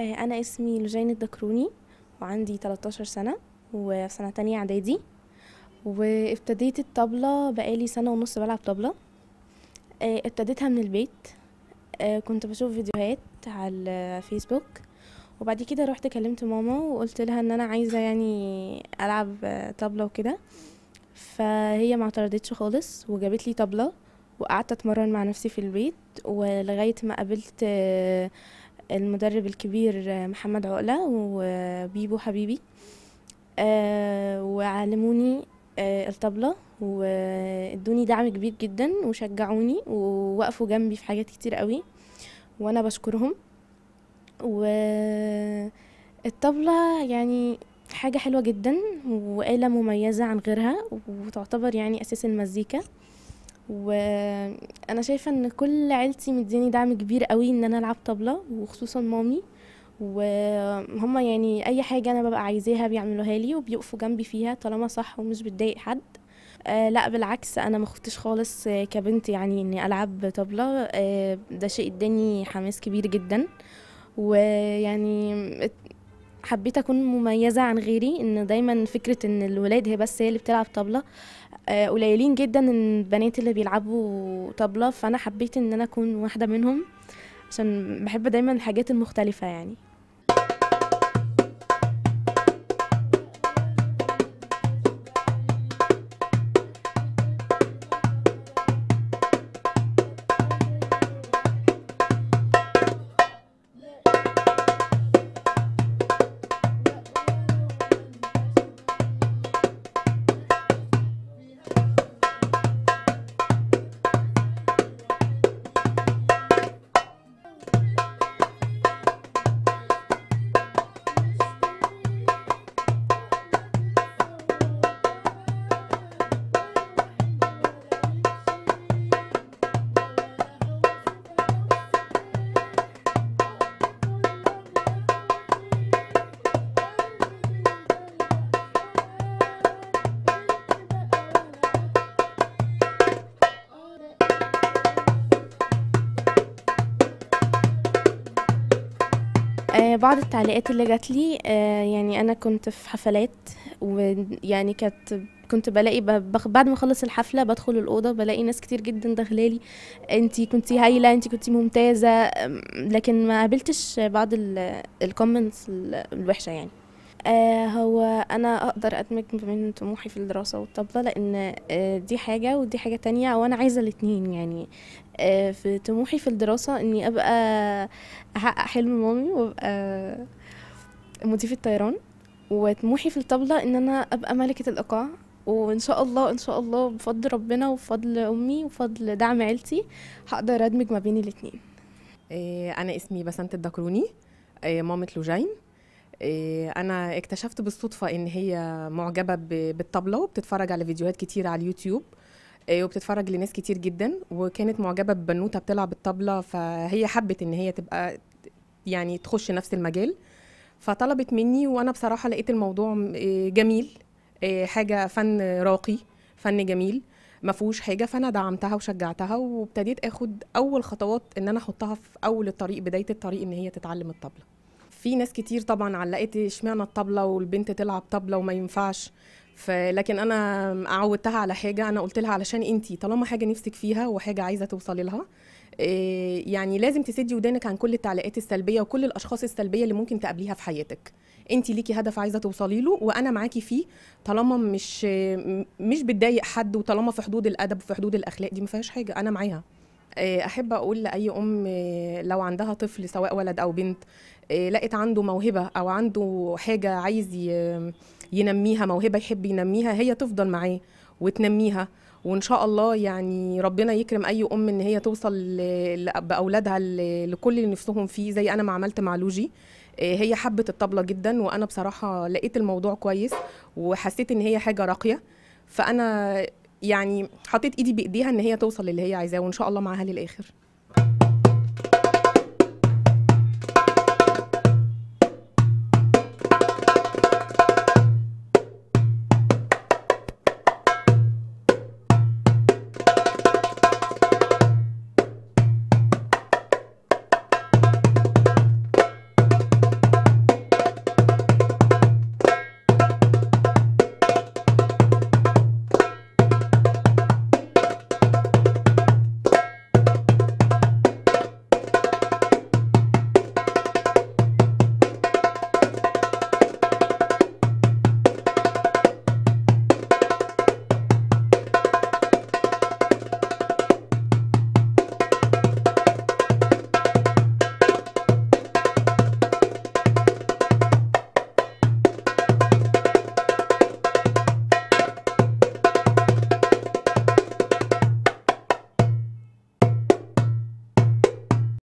آه، أنا اسمي لجين الدكروني وعندي 13 سنة وفي سنة تانية إعدادي وابتديت الطبلة بقالي سنة ونص بلعب طبلة آه، ابتديتها من البيت آه، كنت بشوف فيديوهات على الفيسبوك وبعد كده رحت كلمت ماما وقلت لها ان انا عايزة يعني العب آه، طبلة وكده فهي ما اعترضتش خالص وجابت لي طبلة وقعدت اتمرن مع نفسي في البيت ولغاية ما قابلت آه، المدرب الكبير آه، محمد عقلة وبيبو حبيبي آه، وعلموني آه، الطبلة وادوني دعم كبير جدا وشجعوني ووقفوا جنبي في حاجات كتير قوي وانا بشكرهم والطبلة يعني حاجة حلوة جدا وآلة مميزة عن غيرها وتعتبر يعني أساس المزيكا وأنا شايفة إن كل عيلتي مديني دعم كبير قوي إن أنا ألعب طبلة وخصوصا مامي وهما يعني أي حاجة أنا ببقى عايزاها بيعملوها لي وبيقفوا جنبي فيها طالما صح ومش بتضايق حد آه لا بالعكس انا ما خفتش خالص آه، كبنت يعني اني العب طبلة آه ده شيء اداني حماس كبير جدا ويعني ات- حبيت اكون مميزة عن غيري ان دايما فكرة ان الولاد هي بس هي اللي بتلعب طبلة آه قليلين جدا ان البنات اللي بيلعبوا طبلة فانا حبيت ان انا اكون واحدة منهم عشان بحب دايما الحاجات المختلفة يعني آه، بعض التعليقات اللي جات لي آه، يعني انا كنت في حفلات ويعني كانت كنت بلاقي ب- بخ- بعد ما اخلص الحفله بدخل الاوضه بلاقي ناس كتير جدا داخلالي انتي كنتي هايله انتي كنتي ممتازه أم، لكن ما قابلتش بعض الكومنتس الوحشه يعني آه هو انا اقدر ادمج ما بين طموحي في الدراسه والطبله لان آه دي حاجه ودي حاجه تانية وانا عايزه الاتنين يعني آه في طموحي في الدراسه اني ابقى احقق حلم مامي وابقى مضيفة طيران وطموحي في الطبلة ان انا ابقى ملكة الايقاع وان شاء الله ان شاء الله بفضل ربنا وبفضل امي وبفضل دعم عيلتي هقدر ادمج ما بين الاتنين إيه، أنا اسمي بسنت الدكروني إيه، مامة لوجين إيه، أنا اكتشفت بالصدفة إن هي معجبة ب- بالطبلة وبتتفرج على فيديوهات كتير على اليوتيوب إيه، وبتتفرج لناس كتير جدا وكانت معجبة ببنوتة بتلعب الطبلة فهي حبت إن هي تبقى يعني تخش نفس المجال فطلبت مني وأنا بصراحة لقيت الموضوع م- إيه، جميل إيه، حاجة فن راقي فن جميل ما فيهوش حاجه فانا دعمتها وشجعتها وابتديت اخد اول خطوات ان انا احطها في اول الطريق بدايه الطريق ان هي تتعلم الطبله في ناس كتير طبعا علقت اشمعنى الطبله والبنت تلعب طبله وما ينفعش ف- لكن انا عودتها على حاجه انا قلت لها علشان انتي طالما حاجه نفسك فيها وحاجه عايزه توصلي لها إيه، يعني لازم تسدي ودانك عن كل التعليقات السلبيه وكل الاشخاص السلبيه اللي ممكن تقابليها في حياتك انت ليكي هدف عايزه توصلي له وانا معاكي فيه طالما مش مش بتضايق حد وطالما في حدود الادب وفي حدود الاخلاق دي ما فيهاش حاجه انا معاها إيه، احب اقول لاي ام إيه، لو عندها طفل سواء ولد او بنت إيه، لقت عنده موهبه او عنده حاجه عايز ي- ينميها موهبه يحب ينميها هي تفضل معاه وتنميها وان شاء الله يعني ربنا يكرم اي ام ان هي توصل ل- ل- باولادها ل- لكل اللي نفسهم فيه زي انا ما عملت مع لوجي إيه، هي حبت الطبلة جدا وانا بصراحة لقيت الموضوع كويس وحسيت ان هي حاجة راقية فانا يعني حطيت ايدي بايديها ان هي توصل للي هي عايزاه وان شاء الله معاها للاخر